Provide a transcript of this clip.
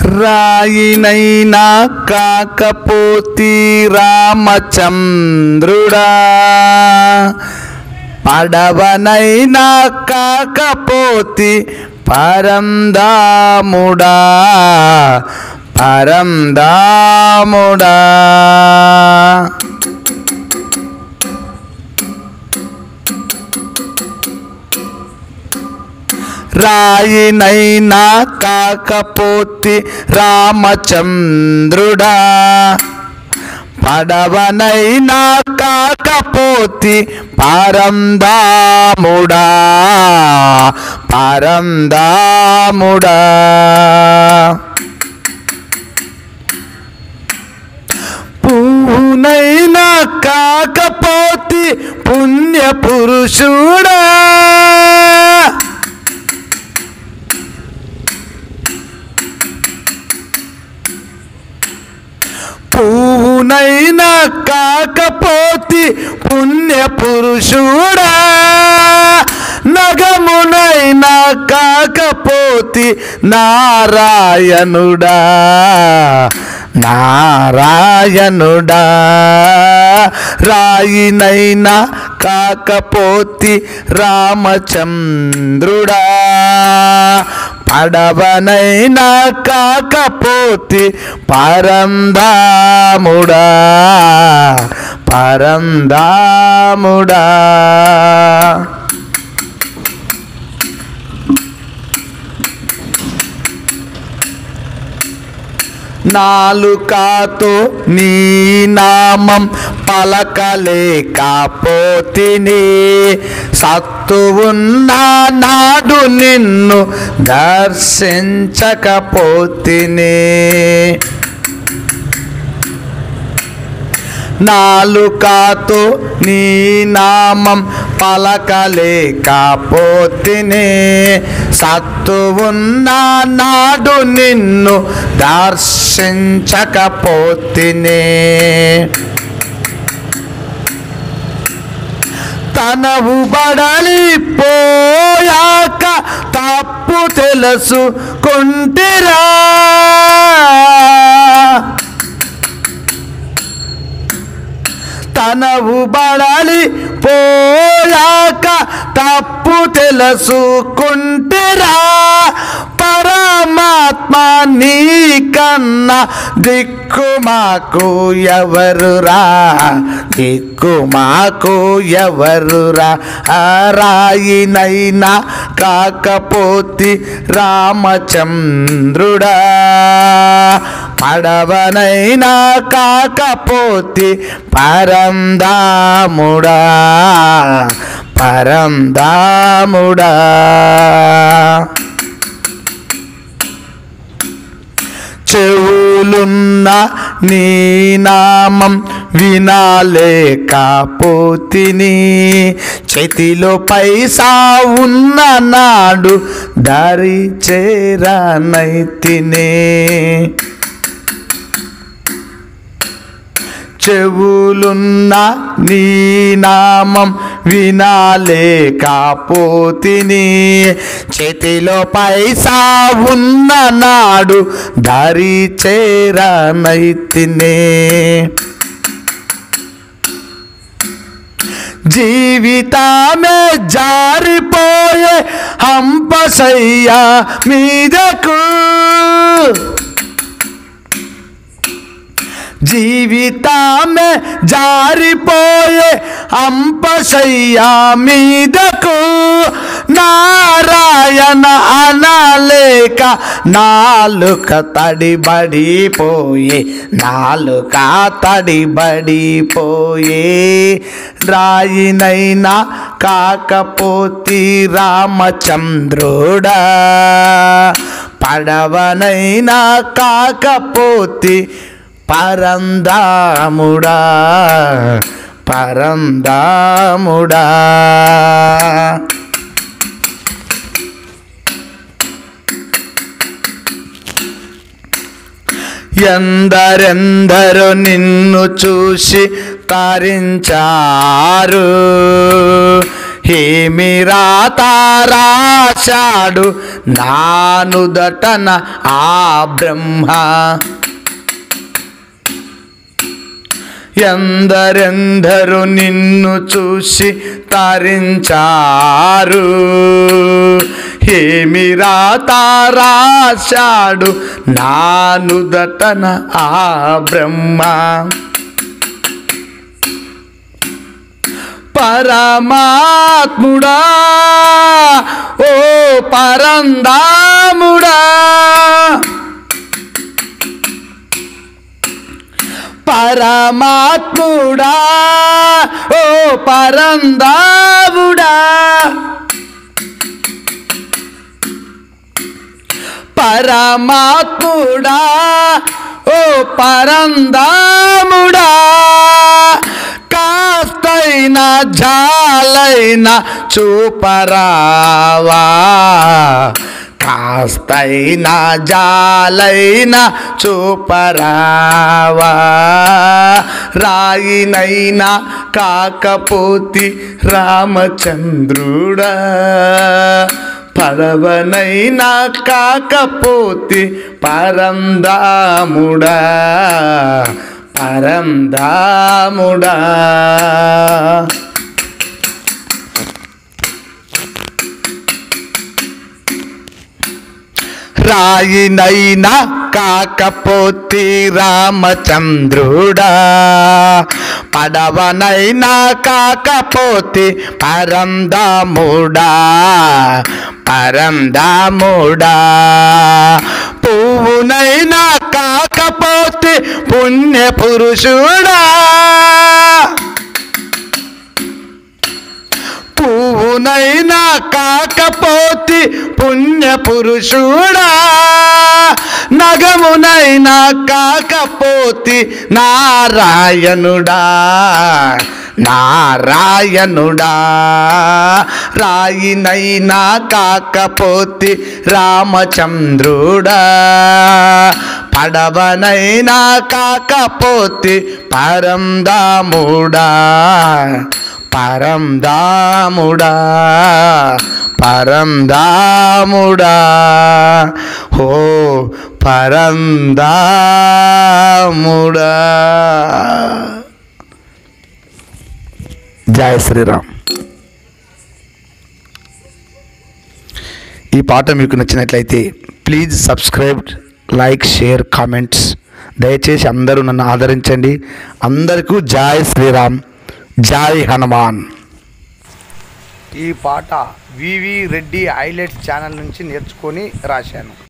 రాయినైనా కాకపోతి రామచంద్రుడా పడవనైనా కాకపోతి పరందాముడా పరందాముడా రాయినైనా కాకపోతి రామచంద్రుడా పడవనైనా కాకపోతి పరందాముడా పరందాముడా పూనైనా కాకపోతి పుణ్య పురుషుడా పువ్వునైనా కాకపోతి పుణ్య పురుషుడా నగమునైనా కాకపోతి నారాయణుడా నారాయణుడా రాయినైనా కాకపోతి రామచంద్రుడా పడవనైనా కాకపోతి పరందాముడా పరందాముడా నాలుకాతో నీ నామం పలకలేకపోతిని సత్తు ఉన్న నాడు నిన్ను దర్శించకపోతిని నాలుకాతో నీ నామం పలకలేకపోతిని సత్తు ఉన్న నాడు నిన్ను దర్శించకపోతిని తనవు బడలిపోయాక తప్పు తెలుసు కొంటిరా తనవు బడలి పోయాక తప్పు తెలుసుకుంటిరా పరమాత్మ నీ కన్నా దిక్కు మాకు ఎవరురా దిక్కు మాకు ఎవరురా ఆ రాయినైనా కాకపోతి రామచంద్రుడా పడవనైనా కాకపోతి పరందాముడా పరందాముడా చెవులున్న నీ నామం వినాలేకపోతిని చేతిలో పైసా ఉన్న నాడు దారి చేరనైతినే చెవులున్న నీ నామం వినాలేకపోతిని చేతిలో పైసా ఉన్న నాడు దారి చేరనైతినే జీవితామే జారిపోయే హంపసయ్యా మీదకు జీవితామే జారిపోయే అంపశయ్యా మీదకు నారాయణ అనలేక నాలుక తడిబడిపోయే నాలుక తడిబడిపోయే రాయినైనా కాకపోతి రామచంద్రుడా పడవనైనా కాకపోతి పరందాముడా పరందాముడా ఎందరెందరో నిన్ను చూసి తరించారు ఏమి రాతారాశాడు నానుదటన ఆ బ్రహ్మ ఎందరెందరు నిన్ను చూసి తరించారు ఏమి రాతారాశాడు నానుదటన ఆ బ్రహ్మ పరమాత్ముడా ఓ పరందాముడా పరమాత్ముడా ఓ పరందాముడా పరమాత్ముడా ఓ పరందాముడా కాస్తైన జాలైన చూపరావా కాస్తైన జాలైన చూపరావా రాయినైనా కాకపోతి రామచంద్రుడా పడవనైనా కాకపోతే పరందాముడా పరందాముడా రాయినైనా కాకపోతే రామచంద్రుడా పడవనైనా కాకపోతే పరందాముడా పరందాముడా పువ్వునైనా కాకపోతే పుణ్య పురుషుడా పువ్వునైనా కాకపోతే పుణ్య పురుషుడా నగమునైనా కాకపోతే నారాయణుడా నారాయణుడా రాయినైనా కాకపోతే రామచంద్రుడా పడవనైనా కాకపోతే పరందాముడా పరందాముడా పరందాముడా ఓ పరందాముడా జయ శ్రీరామ్ ఈ పాట మీకు నచ్చినట్లయితే please subscribe like share comments దయచేసి అందరూ నన్ను ఆదరించండి అందరికీ జై శ్రీరామ్ జై హనుమాన్ ఈ పాట వివి రెడ్డి హైలైట్స్ ఛానల్ నుంచి నేర్చుకొని రాశాను